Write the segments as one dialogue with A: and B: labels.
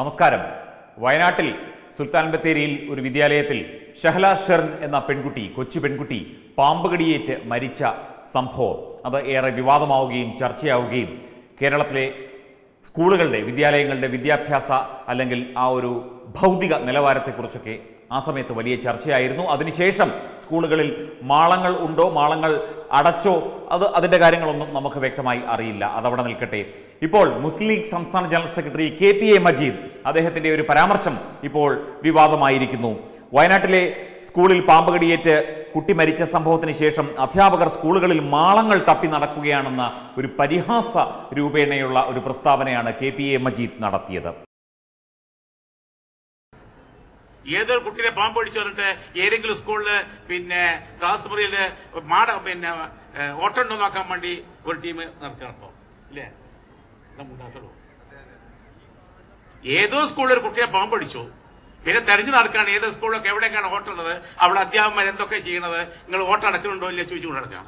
A: നമസ്കാരം വയനാട്ടിൽ സുൽത്താൻ ബത്തേരിയിൽ ഒരു വിദ്യാലയത്തിൽ ഷഹല ഷെർൻ എന്ന പെൺകുട്ടി കൊച്ചു പെൺകുട്ടി പാമ്പ് കടിയേറ്റ് മരിച്ച സംഭവം അത് ഏറെ വിവാദമാവുകയും ചർച്ചയാവുകയും കേരളത്തിലെ സ്കൂളുകളുടെ വിദ്യാലയങ്ങളുടെ വിദ്യാഭ്യാസ അല്ലെങ്കിൽ ആ ഒരു ഭൗതിക നിലവാരത്തെക്കുറിച്ചൊക്കെ ആ സമയത്ത് വലിയ ചർച്ചയായിരുന്നു അതിനുശേഷം സ്കൂളുകളിൽ മാളങ്ങൾ ഉണ്ടോ മാളങ്ങൾ അടച്ചോ അത് അതിൻ്റെ കാര്യങ്ങളൊന്നും നമുക്ക് വ്യക്തമായി അറിയില്ല അതവിടെ നിൽക്കട്ടെ ഇപ്പോൾ മുസ്ലിം ലീഗ് സംസ്ഥാന general secretary K P A Majeed അദ്ദേഹത്തിൻ്റെ ഒരു പരാമർശം ഇപ്പോൾ വിവാദമായിരിക്കുന്നു വയനാട്ടിലെ സ്കൂളിൽ പാമ്പ് കടിയേറ്റ് കുട്ടി മരിച്ച സംഭവത്തിന് ശേഷം അധ്യാപകർ സ്കൂളുകളിൽ മാളങ്ങൾ തപ്പി നടക്കുകയാണെന്ന ഒരു പരിഹാസ രൂപേണയുള്ള ഒരു പ്രസ്താവനയാണ് കെ പി എ മജീദ് നടത്തിയത്
B: ഏതൊരു കുട്ടിയെ പാമ്പ് പിടിച്ചു പറഞ്ഞിട്ട് ഏതെങ്കിലും സ്കൂളില് പിന്നെ ക്ലാസ് മുറിയില് മാട പിന്നെ ഏഹ്, ഓട്ടം ഉണ്ടോ നോക്കാൻ വേണ്ടി ഒരു ടീം നടക്കണം ഇപ്പൊ ഇല്ലേ ഇതാ മുണ്ടാക്കലോ. ഏതോ സ്കൂളിൽ ഒരു കുട്ടിയെ പാമ്പ് പിടിച്ചു പിന്നെ തെരഞ്ഞു നടക്കുകയാണ് ഏത് സ്കൂളിലൊക്കെ എവിടെയൊക്കെയാണ് ഓട്ടുള്ളത് അവിടെ അധ്യാപകന്മാർ എന്തൊക്കെ ചെയ്യണത് നിങ്ങൾ ഓട്ടം അടക്കുന്നുണ്ടോ ഇല്ല ചോദിച്ചുകൊണ്ട് നടക്കുകയാണ്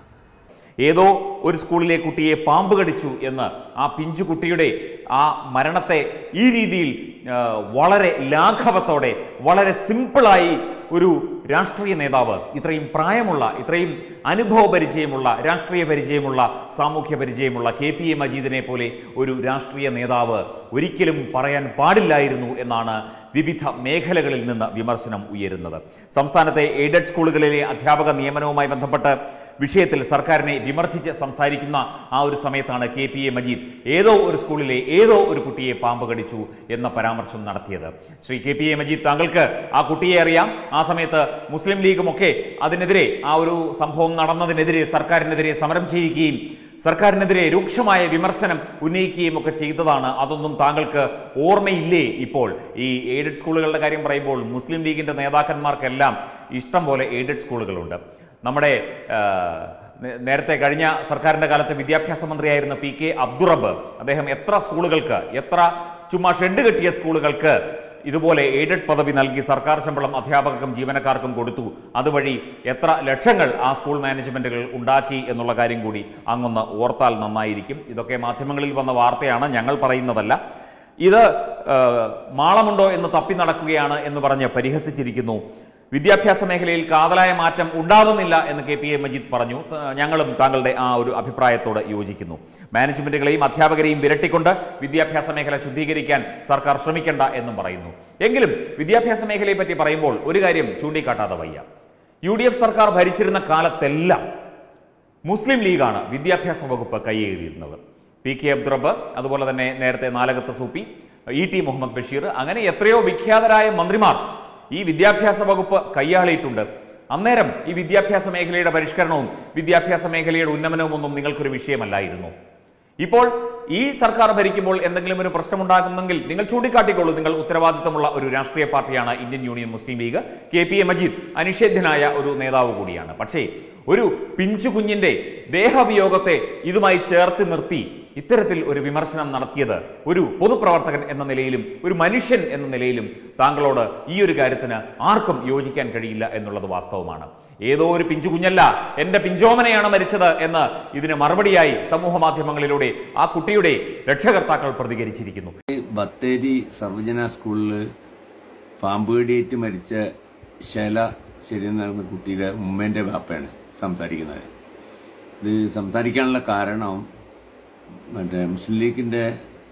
A: ഏതോ ഒരു സ്കൂളിലെ കുട്ടിയെ പാമ്പ് കടിച്ചു എന്ന് ആ പിഞ്ചു കുട്ടിയുടെ ആ മരണത്തെ ഈ രീതിയിൽ ആ, വളരെ ലാഘവത്തോടെ വളരെ സിമ്പിളായി ഒരു രാഷ്ട്രീയ നേതാവ് ഇത്രയും പ്രായമുള്ള ഇത്രയും അനുഭവ പരിചയമുള്ള രാഷ്ട്രീയ പരിചയമുള്ള സാമൂഹ്യ പരിചയമുള്ള കെ പി എ മജീദിനെ പോലെ ഒരു രാഷ്ട്രീയ നേതാവ് ഒരിക്കലും പറയാൻ പാടില്ലായിരുന്നു എന്നാണ് വിവിധ മേഖലകളിൽ നിന്ന് വിമർശനം ഉയരുന്നത് സംസ്ഥാനത്തെ എയ്ഡഡ് സ്കൂളുകളിലെ അധ്യാപക നിയമനവുമായി ബന്ധപ്പെട്ട് വിഷയത്തിൽ സർക്കാരിനെ വിമർശിച്ച് സംസാരിക്കുന്ന ആ ഒരു സമയത്താണ് കെ പി എ മജീദ് ഏതോ ഒരു സ്കൂളിലെ ഏതോ ഒരു കുട്ടിയെ പാമ്പ് കടിച്ചു എന്ന പരാമർശം നടത്തിയത് Shri K P A Majeed താങ്കൾക്ക് ആ കുട്ടിയെ അറിയാം ആ സമയത്ത് മുസ്ലിം ലീഗും ഒക്കെ അതിനെതിരെ ആ ഒരു സംഭവം നടന്നതിനെതിരെ സർക്കാരിനെതിരെ സമരം ചെയ്യുകയും സർക്കാരിനെതിരെ രൂക്ഷമായ വിമർശനം ഉന്നയിക്കുകയും ഒക്കെ ചെയ്തതാണ് അതൊന്നും താങ്കൾക്ക് ഓർമ്മയില്ലേ ഇപ്പോൾ ഈ എയ്ഡഡ് സ്കൂളുകളുടെ കാര്യം പറയുമ്പോൾ മുസ്ലിം ലീഗിൻ്റെ നേതാക്കന്മാർക്കെല്ലാം ഇഷ്ടം പോലെ എയ്ഡഡ് സ്കൂളുകളുണ്ട് നമ്മുടെ ആ, നേ- നേരത്തെ കഴിഞ്ഞ സർക്കാരിൻ്റെ കാലത്ത് വിദ്യാഭ്യാസ മന്ത്രിയായിരുന്ന പി കെ അബ്ദുറബ് അദ്ദേഹം എത്ര സ്കൂളുകൾക്ക് എത്ര ചുമ്മാ ഷെഡ് കെട്ടിയ സ്കൂളുകൾക്ക് ഇതുപോലെ എയ്ഡഡ് പദവി നൽകി സർക്കാർ ശമ്പളം അധ്യാപകർക്കും ജീവനക്കാർക്കും കൊടുത്തു അതുവഴി എത്ര ലക്ഷങ്ങൾ ആ സ്കൂൾ മാനേജ്മെന്റുകൾ ഉണ്ടാക്കി എന്നുള്ള കാര്യം കൂടി അങ്ങൊന്ന് ഓർത്താൽ നന്നായിരിക്കും ഇതൊക്കെ മാധ്യമങ്ങളിൽ വന്ന വാർത്തയാണ് ഞങ്ങൾ പറയുന്നതല്ല ഇത് ആ, മാളമുണ്ടോ എന്ന് തപ്പി നടക്കുകയാണ് എന്ന് പറഞ്ഞ് പരിഹസിച്ചിരിക്കുന്നു വിദ്യാഭ്യാസ മേഖലയിൽ കാതലായ മാറ്റം ഉണ്ടാവുന്നില്ല എന്ന് കെ പി എ മജീദ് പറഞ്ഞു ത- ഞങ്ങളും താങ്കളുടെ ആ ഒരു അഭിപ്രായത്തോട് യോജിക്കുന്നു മാനേജ്മെന്റുകളെയും അധ്യാപകരെയും വിരട്ടിക്കൊണ്ട് വിദ്യാഭ്യാസ മേഖല ശുദ്ധീകരിക്കാൻ സർക്കാർ ശ്രമിക്കേണ്ട എന്നും പറയുന്നു എങ്കിലും വിദ്യാഭ്യാസ മേഖലയെ പറ്റി പറയുമ്പോൾ ഒരു കാര്യം ചൂണ്ടിക്കാട്ടാതെ വയ്യ യു ഡി എഫ് സർക്കാർ ഭരിച്ചിരുന്ന കാലത്തെല്ലാം മുസ്ലിം ലീഗാണ് വിദ്യാഭ്യാസ വകുപ്പ് കൈയേറിയിരുന്നത് പി കെ അബ്ദുറബ് അതുപോലെ തന്നെ നേരത്തെ നാലകത്ത് സൂപ്പി ഇ ടി മുഹമ്മദ് ബഷീർ അങ്ങനെ എത്രയോ വിഖ്യാതരായ മന്ത്രിമാർ ഈ വിദ്യാഭ്യാസ വകുപ്പ് കൈയാളിയിട്ടുണ്ട് അന്നേരം ഈ വിദ്യാഭ്യാസ മേഖലയുടെ പരിഷ്കരണവും വിദ്യാഭ്യാസ മേഖലയുടെ ഉന്നമനവും ഒന്നും നിങ്ങൾക്കൊരു വിഷയമല്ലായിരുന്നു ഇപ്പോൾ ഈ സർക്കാർ ഭരിക്കുമ്പോൾ എന്തെങ്കിലും ഒരു പ്രശ്നമുണ്ടാകുന്നെങ്കിൽ നിങ്ങൾ ചൂണ്ടിക്കാട്ടിക്കോളൂ നിങ്ങൾ ഉത്തരവാദിത്തമുള്ള ഒരു രാഷ്ട്രീയ പാർട്ടിയാണ് Indian Union Muslim League K P A Majeed അനിഷേധ്യനായ ഒരു നേതാവ് കൂടിയാണ് പക്ഷേ ഒരു പിഞ്ചു കുഞ്ഞിന്റെ ദേഹവിയോഗത്തെ ഇതുമായി ചേർത്ത് നിർത്തി ഇത്തരത്തിൽ ഒരു വിമർശനം നടത്തിയത് ഒരു പൊതുപ്രവർത്തകൻ എന്ന നിലയിലും ഒരു മനുഷ്യൻ എന്ന നിലയിലും താങ്കളോട് ഈ ഒരു കാര്യത്തിന് ആർക്കും യോജിക്കാൻ കഴിയില്ല എന്നുള്ളത് വാസ്തവമാണ് ഏതോ ഒരു പിഞ്ചു കുഞ്ഞല്ല എന്റെ പിഞ്ചോമനയാണ് മരിച്ചത് എന്ന് ഇതിന് മറുപടിയായി സമൂഹ മാധ്യമങ്ങളിലൂടെ ആ കുട്ടിയുടെ രക്ഷകർത്താക്കൾ പ്രതികരിച്ചിരിക്കുന്നു
C: ബത്തേരി സർവജന സ്കൂളിൽ പാമ്പ് കടിയേറ്റ് മരിച്ച ശൈല ശരി എന്ന കുട്ടിയുടെ ഉമ്മേന്റെ വാപ്പയാണ് സംസാരിക്കുന്നത് ഇത് സംസാരിക്കാനുള്ള കാരണം മറ്റേ മുസ്ലിം ലീഗിന്റെ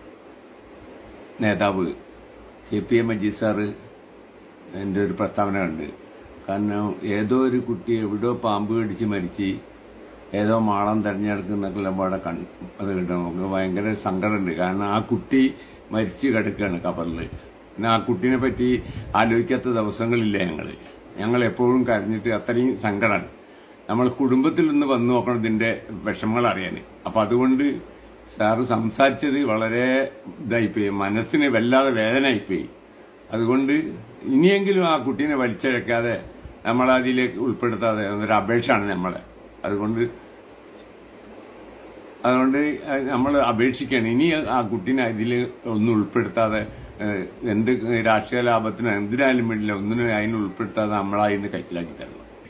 C: നേതാവ് K P A Majeed sir എൻ്റെ ഒരു പ്രസ്താവന കണ്ട് കാരണം ഏതോ ഒരു കുട്ടി എവിടെയോ പാമ്പ് കടിച്ച് മരിച്ച് ഏതോ മാളം തെരഞ്ഞെടുക്കുന്നൊക്കെ അവിടെ കണ്ട് അത് കിട്ടും നമുക്ക് ഭയങ്കര സങ്കടമുണ്ട് കാരണം ആ കുട്ടി മരിച്ചു കിടക്കുകയാണ് കബറിൽ പിന്നെ ആ കുട്ടീനെ പറ്റി ആലോചിക്കാത്ത ദിവസങ്ങളില്ല ഞങ്ങൾ ഞങ്ങൾ എപ്പോഴും കരഞ്ഞിട്ട് അത്രയും സങ്കടമാണ് നമ്മൾ കുടുംബത്തിൽ നിന്ന് വന്നു നോക്കണം ഇതിന്റെ വിഷമങ്ങൾ അറിയാൻ അപ്പൊ അതുകൊണ്ട് സാറ് സംസാരിച്ചത് വളരെ ഇതായിപ്പോയി മനസ്സിന് വല്ലാതെ വേദനയായിപ്പോയി അതുകൊണ്ട് ഇനിയെങ്കിലും ആ കുട്ടീനെ വലിച്ചഴക്കാതെ നമ്മൾ അതിലേക്ക് ഉൾപ്പെടുത്താതെ ഒരു അപേക്ഷയാണ് നമ്മളെ അതുകൊണ്ട് അതുകൊണ്ട് നമ്മൾ അപേക്ഷിക്കുകയാണ് ഇനി ആ കുട്ടീനെ ഇതിൽ ഒന്നും ഉൾപ്പെടുത്താതെ ഏഹ്, എന്ത് രാഷ്ട്രീയ ലാഭത്തിനോ എന്തിനായാലും വേണ്ടില്ല ഒന്നിനും അതിന് ഉൾപ്പെടുത്താതെ നമ്മളതിന് കഴിച്ചിലാക്കി തരണം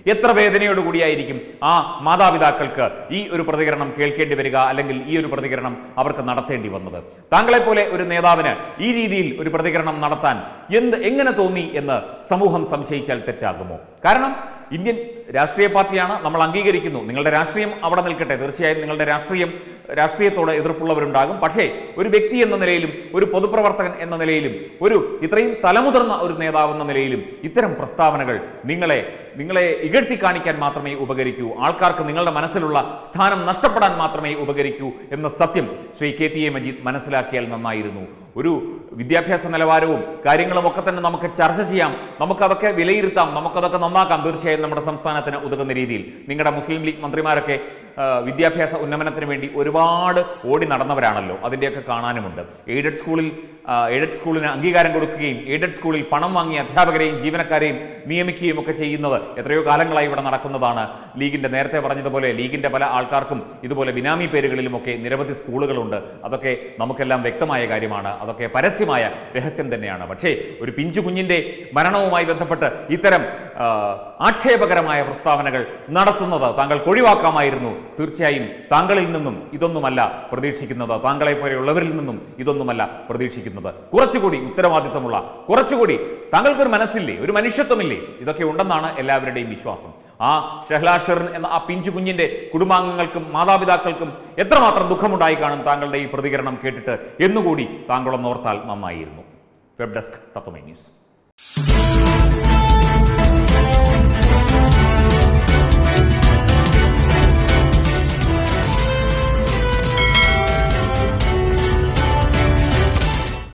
A: എത്ര വേദനയോടുകൂടിയായിരിക്കും ആ മാതാപിതാക്കൾക്ക് ഈ ഒരു പ്രതികരണം കേൾക്കേണ്ടി വരിക അല്ലെങ്കിൽ ഈ ഒരു പ്രതികരണം അവർക്ക് നടത്തേണ്ടി വന്നത് താങ്കളെപ്പോലെ ഒരു നേതാവിന് ഈ രീതിയിൽ ഒരു പ്രതികരണം നടത്താൻ എന്ത് എങ്ങനെ തോന്നി എന്ന് സമൂഹം സംശയിച്ചാൽ തെറ്റാകുമോ കാരണം ഇന്ത്യൻ രാഷ്ട്രീയ പാർട്ടിയാണ് നമ്മൾ അംഗീകരിക്കുന്നു നിങ്ങളുടെ രാഷ്ട്രീയം അവിടെ നിൽക്കട്ടെ തീർച്ചയായും നിങ്ങളുടെ രാഷ്ട്രീയം രാഷ്ട്രീയത്തോട് എതിർപ്പുള്ളവരുണ്ടാകും പക്ഷേ ഒരു വ്യക്തി എന്ന നിലയിലും ഒരു പൊതുപ്രവർത്തകൻ എന്ന നിലയിലും ഒരു ഇത്രയും തലമുതിർന്ന ഒരു നേതാവ് എന്ന നിലയിലും ഇത്തരം പ്രസ്താവനകൾ നിങ്ങളെ നിങ്ങളെ ഇകഴ്ത്തി കാണിക്കാൻ മാത്രമേ ഉപകരിക്കൂ ആൾക്കാർക്ക് നിങ്ങളുടെ മനസ്സിലുള്ള സ്ഥാനം നഷ്ടപ്പെടാൻ മാത്രമേ ഉപകരിക്കൂ എന്ന സത്യം Shri K P A Majeed മനസ്സിലാക്കിയാൽ നന്നായിരുന്നു ഒരു വിദ്യാഭ്യാസ നിലവാരവും കാര്യങ്ങളും ഒക്കെ തന്നെ നമുക്ക് ചർച്ച ചെയ്യാം നമുക്കതൊക്കെ വിലയിരുത്താം നമുക്കതൊക്കെ നന്നാക്കാം തീർച്ചയായും നമ്മുടെ സംസ്ഥാനത്തിന് ഉതകുന്ന രീതിയിൽ നിങ്ങളുടെ മുസ്ലിം ലീഗ് മന്ത്രിമാരൊക്കെ ആ, വിദ്യാഭ്യാസ ഉന്നമനത്തിന് വേണ്ടി ഒരുപാട് ഓടി നടന്നവരാണല്ലോ അതിൻ്റെയൊക്കെ കാണാനുമുണ്ട് എയ്ഡഡ് സ്കൂളിൽ ആ, എയ്ഡഡ് സ്കൂളിന് അംഗീകാരം കൊടുക്കുകയും എയ്ഡഡ് സ്കൂളിൽ പണം വാങ്ങിയ അധ്യാപകരെയും ജീവനക്കാരെയും നിയമിക്കുകയും ഒക്കെ ചെയ്യുന്നത് എത്രയോ കാലങ്ങളായി ഇവിടെ നടക്കുന്നതാണ് ലീഗിന്റെ നേരത്തെ പറഞ്ഞതുപോലെ ലീഗിന്റെ പല ആൾക്കാർക്കും ഇതുപോലെ ബിനാമി പേരുകളിലുമൊക്കെ നിരവധി സ്കൂളുകളുണ്ട് അതൊക്കെ നമുക്കെല്ലാം വ്യക്തമായ കാര്യമാണ് അതൊക്കെ പരസ്യമായ രഹസ്യം തന്നെയാണ് പക്ഷേ ഒരു പിഞ്ചു കുഞ്ഞിന്റെ മരണവുമായി ബന്ധപ്പെട്ട് ഇത്തരം ആ, ആക്ഷേപകരമായ പ്രസ്താവനകൾ നടത്തുന്നത് താങ്കൾക്ക് ഒഴിവാക്കാമായിരുന്നു തീർച്ചയായും താങ്കളിൽ നിന്നും ഇതൊന്നുമല്ല പ്രതീക്ഷിക്കുന്നത് താങ്കളെ പോലെയുള്ളവരിൽ നിന്നും ഇതൊന്നുമല്ല പ്രതീക്ഷിക്കുന്നത് കുറച്ചുകൂടി ഉത്തരവാദിത്തമുള്ള കുറച്ചുകൂടി താങ്കൾക്കൊരു മനസ്സില്ലേ ഒരു മനുഷ്യത്വമില്ലേ ഇതൊക്കെ ഉണ്ടെന്നാണ് എല്ലാവരുടെയും വിശ്വാസം ആ ഷെഹ്ലാഷറിൻ എന്ന ആ പിഞ്ചു കുഞ്ഞിന്റെ കുടുംബാംഗങ്ങൾക്കും മാതാപിതാക്കൾക്കും എത്രമാത്രം ദുഃഖമുണ്ടായി കാണും താങ്കളുടെ ഈ പ്രതികരണം കേട്ടിട്ട് എന്നുകൂടി താങ്കളൊന്നോർത്താൽ നന്നായിരുന്നു വെബ് ഡെസ്ക് തത്വമൈ ന്യൂസ്